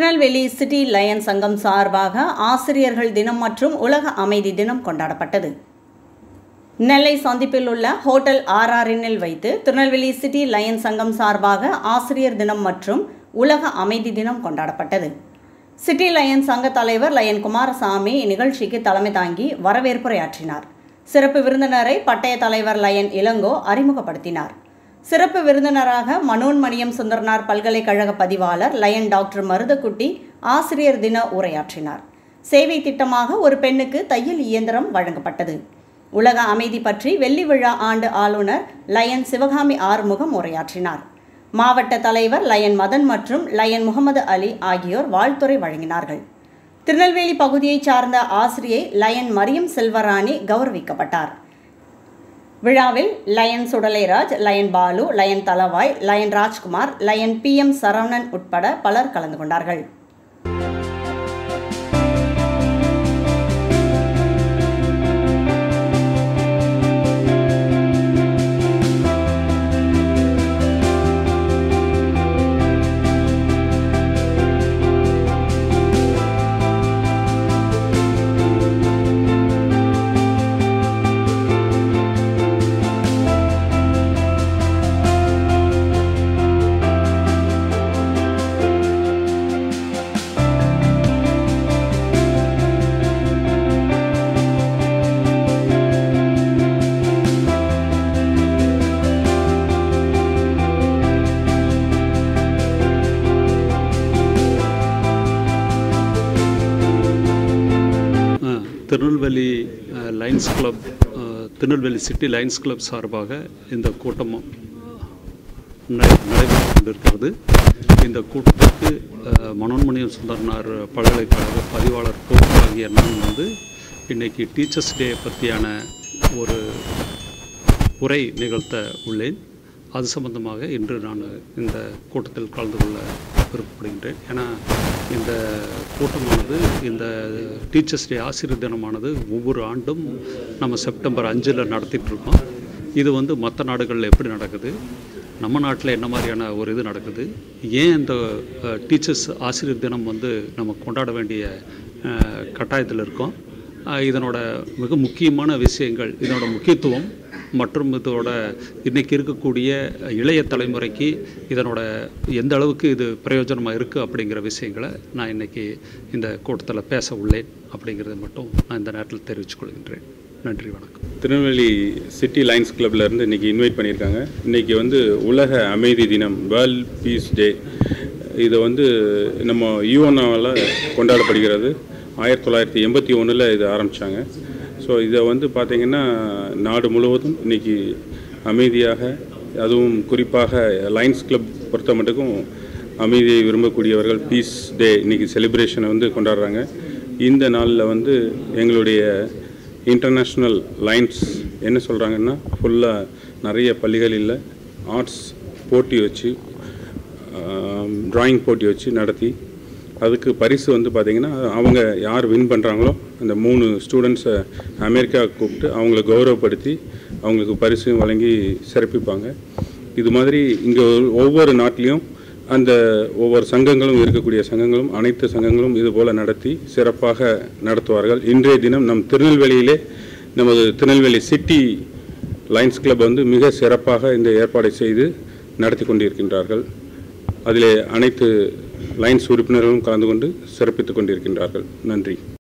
Tirunelveli city line சங்கம் சார்பாக ஆசிரியர்கள் தினம் மற்றும் உலக அமைதி தினம் கொண்டாடப்பட்டது நெல்லை சந்திப்பில் உள்ள ஹோட்டல் ஆர்ஆர்என்னில் வைத்து திருநெல்வேலி சிட்டி லயன் சங்கம் சார்பாக ஆசிரியர் தினம் மற்றும் உலக அமைதி தினம் கொண்டாடப்பட்டது சிட்டி லயன் சங்க தலைவர் லயன் குமாரசாமி இந்நிகழ்ச்சிக்கு தலைமை தாங்கி வரவேற்புரையாற்றினார் சிறப்பு விருந்தினரை பட்டய தலைவர் லயன் இளங்கோ அறிமுகப்படுத்தினார் சிறப்பு விருந்தினராக மனோன்மணியம் சுந்தரனார் பல்கலைக்கழக பதிவாளர் லயன் டாக்டர் மருதக்குட்டி ஆசிரியர் தின உரையாற்றினார் சேவை திட்டமாக ஒரு பெண்ணுக்கு தையல் இயந்திரம் வழங்கப்பட்டது உலக அமைதி பற்றி வெள்ளி விழா ஆண்டு ஆளுநர் லயன் சிவகாமி ஆறுமுகம் உரையாற்றினார் மாவட்ட தலைவர் லயன் மதன் மற்றும் லயன் முகமது அலி ஆகியோர் வாழ்த்துரை வழங்கினார்கள் திருநெல்வேலி பகுதியைச் சார்ந்த ஆசிரியை லயன் மரியம் செல்வராணி கௌரவிக்கப்பட்டார் விழாவில் lion Sudalairaj lion Balu lion Thalavai lion Rajkumar lion P M Saravanan உட்பட பலர் கலந்து கொண்டார்கள் Tirunelveli lions club Tirunelveli city lions club சார்பாக இந்த கூட்டம் நடை- நடைபெற்று கொண்டிருக்கிறது இந்த கூட்டத்துக்கு அஹ், மனோன்மணியம் சுந்தரனார் பல்கலைக்கழக பதிவாளர் பொறுப்பு ஆகிய நான் வந்து இன்னைக்கு டீச்சர்ஸ் டே பற்றியான ஒரு உரை நிகழ்த்த உள்ளேன் அது சம்பந்தமாக இன்று நான் இந்த கூட்டத்தில் கலந்து கொள்ள விருப்பப்படுகின்றேன் ஏன்னா இந்த கூட்டமானது இந்த டீச்சர்ஸ் டே ஆசிரியர் தினமானது ஒவ்வொரு ஆண்டும் நம்ம செப்டம்பர் அஞ்சில் நடத்திட்டு இருக்கோம் இது வந்து மற்ற நாடுகளில் எப்படி நடக்குது நம்ம நாட்டில் என்ன மாதிரியான ஒரு இது நடக்குது ஏன் இந்த டீச்சர்ஸ் ஆசிரியர் தினம் வந்து நம்ம கொண்டாட வேண்டிய கட்டாயத்தில் இருக்கோம் அஹ் இதனோட மிக முக்கியமான விஷயங்கள் இதனோட முக்கியத்துவம் மற்றும் இதோட இன்றைக்கி இருக்கக்கூடிய இளைய தலைமுறைக்கு இதனோட எந்த அளவுக்கு இது பிரயோஜனமாக இருக்குது அப்படிங்கிற விஷயங்களை நான் இன்றைக்கி இந்த கூட்டத்தில் பேச உள்ளேன் அப்படிங்கிறத மட்டும் நான் இந்த நேரத்தில் தெரிவித்துக் கொள்கின்றேன் நன்றி வணக்கம் திருநெல்வேலி சிட்டி லைன்ஸ் கிளப்ல இருந்து இன்னைக்கு இன்வைட் பண்ணியிருக்காங்க இன்னைக்கு வந்து உலக அமைதி தினம் வேர்ல்ட் பீஸ் டே இதை வந்து நம்ம யூஎன்ஆவில் கொண்டாடப்படுகிறது ஆயிரத்தி தொள்ளாயிரத்தி எண்பத்தி ஒன்றில் இது ஆரம்பித்தாங்க ஸோ இதை வந்து பார்த்திங்கன்னா நாடு முழுவதும் இன்னைக்கு அமைதியாக அதுவும் குறிப்பாக லைன்ஸ் கிளப் பொறுத்த மட்டுக்கும் அமைதியை விரும்பக்கூடியவர்கள் பீஸ் டே இன்னைக்கு செலிப்ரேஷனை வந்து கொண்டாடுறாங்க இந்த நாளில் வந்து எங்களுடைய இன்டர்நேஷ்னல் லைன்ஸ் என்ன சொல்கிறாங்கன்னா ஃபுல்லாக நிறைய பள்ளிகளில் ஆர்ட்ஸ் போட்டி வச்சு டிராயிங் போட்டி வச்சு நடத்தி அதுக்கு பரிசு வந்து பார்த்திங்கன்னா அவங்க யார் வின் பண்ணுறாங்களோ அந்த மூணு ஸ்டூடெண்ட்ஸை அமெரிக்கா கூப்பிட்டு அவங்கள கௌரவப்படுத்தி அவங்களுக்கு பரிசையும் வழங்கி சிறப்பிப்பாங்க இது மாதிரி இங்கே ஒவ்வொரு நாட்டிலையும் அந்த ஒவ்வொரு சங்கங்களும் இருக்கக்கூடிய சங்கங்களும் அனைத்து சங்கங்களும் இது போல் நடத்தி சிறப்பாக நடத்துவார்கள் இன்றைய தினம் நம் திருநெல்வேலியிலே நமது திருநெல்வேலி சிட்டி லைன்ஸ் கிளப் வந்து மிக சிறப்பாக இந்த ஏற்பாடை செய்து நடத்தி கொண்டிருக்கின்றார்கள் அதிலே அனைத்து லைன்ஸ் உறுப்பினர்களும் கலந்து கொண்டு சிறப்பித்துக் கொண்டிருக்கின்றார்கள் நன்றி